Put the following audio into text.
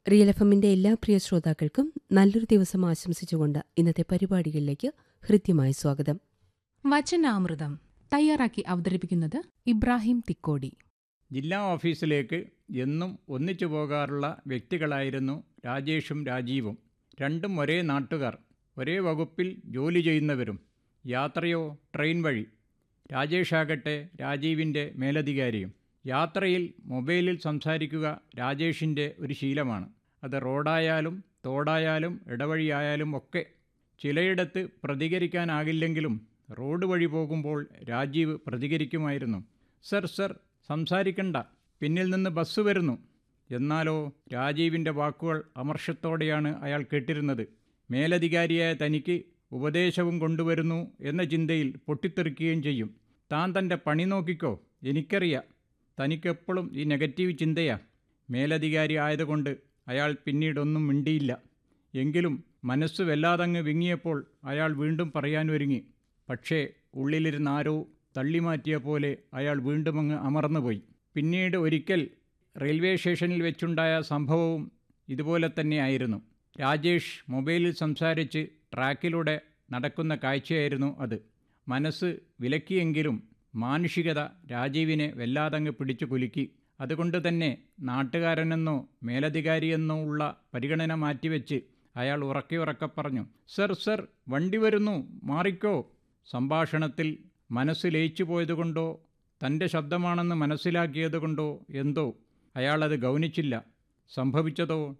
real F എമ്മിന്റെ എല്ലാ പ്രിയ ശ്രോതാക്കൾക്കും നല്ലൊരു ദിവസം ആശംസിച്ചുകൊണ്ട് ഇന്നത്തെ പരിപാടികളിലേക്ക് ഹൃദ്യമായ സ്വാഗതം വചനാമൃതം തയ്യാറാക്കി അവതരിപ്പിക്കുന്നത് ഇബ്രാഹിം തിക്കോടി ജില്ലാ ഓഫീസിലേക്ക് എന്നും ഒന്നിച്ചു പോകാറുള്ള വ്യക്തികളായിരുന്നു രാജേഷും രാജീവും രണ്ടും ഒരേ നാട്ടുകാർ ഒരേ വകുപ്പിൽ ജോലി ചെയ്യുന്നവരും യാത്രയോ ട്രെയിൻ വഴി രാജേഷാകട്ടെ രാജീവിൻ്റെ മേലധികാരിയും യാത്രയിൽ മൊബൈലിൽ സംസാരിക്കുക രാജേഷിൻ്റെ ഒരു ശീലമാണ് അത് റോഡായാലും തോടായാലും ഇടവഴിയായാലും ഒക്കെ ചിലയിടത്ത് പ്രതികരിക്കാനാകില്ലെങ്കിലും റോഡ് വഴി പോകുമ്പോൾ രാജീവ് പ്രതികരിക്കുമായിരുന്നു സർ സർ സംസാരിക്കണ്ട പിന്നിൽ നിന്ന് ബസ് വരുന്നു എന്നാലോ രാജീവിൻ്റെ വാക്കുകൾ അമർഷത്തോടെയാണ് അയാൾ കേട്ടിരുന്നത് മേലധികാരിയായ തനിക്ക് ഉപദേശവും കൊണ്ടുവരുന്നു എന്ന ചിന്തയിൽ പൊട്ടിത്തെറിക്കുകയും ചെയ്യും താൻ തൻ്റെ പണി നോക്കിക്കോ എനിക്കറിയാം തനിക്കെപ്പോഴും ഈ നെഗറ്റീവ് ചിന്തയാ മേലധികാരി ആയതുകൊണ്ട് അയാൾ പിന്നീടൊന്നും മിണ്ടിയില്ല എങ്കിലും മനസ്സ് വല്ലാതങ്ങ് വിങ്ങിയപ്പോൾ അയാൾ വീണ്ടും പറയാനൊരുങ്ങി പക്ഷേ ഉള്ളിലിരുന്ന ആരോ തള്ളിമാറ്റിയ പോലെ അയാൾ വീണ്ടും അങ്ങ് അമർന്നുപോയി പിന്നീട് ഒരിക്കൽ റെയിൽവേ സ്റ്റേഷനിൽ വെച്ചുണ്ടായ സംഭവവും ഇതുപോലെ തന്നെയായിരുന്നു രാജേഷ് മൊബൈലിൽ സംസാരിച്ച് ട്രാക്കിലൂടെ നടക്കുന്ന കാഴ്ചയായിരുന്നു അത് മനസ്സ് വിലക്കിയെങ്കിലും മാനുഷികത രാജീവിനെ വല്ലാതങ്ങ് പിടിച്ചു കുലുക്കി അതുകൊണ്ട് തന്നെ നാട്ടുകാരനെന്നോ മേലധികാരിയെന്നോ ഉള്ള പരിഗണന മാറ്റിവെച്ച് അയാൾ ഉറക്കെ ഉറക്കെ പറഞ്ഞു സർ സർ വണ്ടി വരുന്നു മാറിക്കോ സംഭാഷണത്തിൽ മനസ്സ് ലയിച്ചു പോയതുകൊണ്ടോ തൻ്റെ ശബ്ദമാണെന്ന് മനസ്സിലാക്കിയതുകൊണ്ടോ എന്തോ അയാളത് ഗൗനിച്ചില്ല സംഭവിച്ചതോ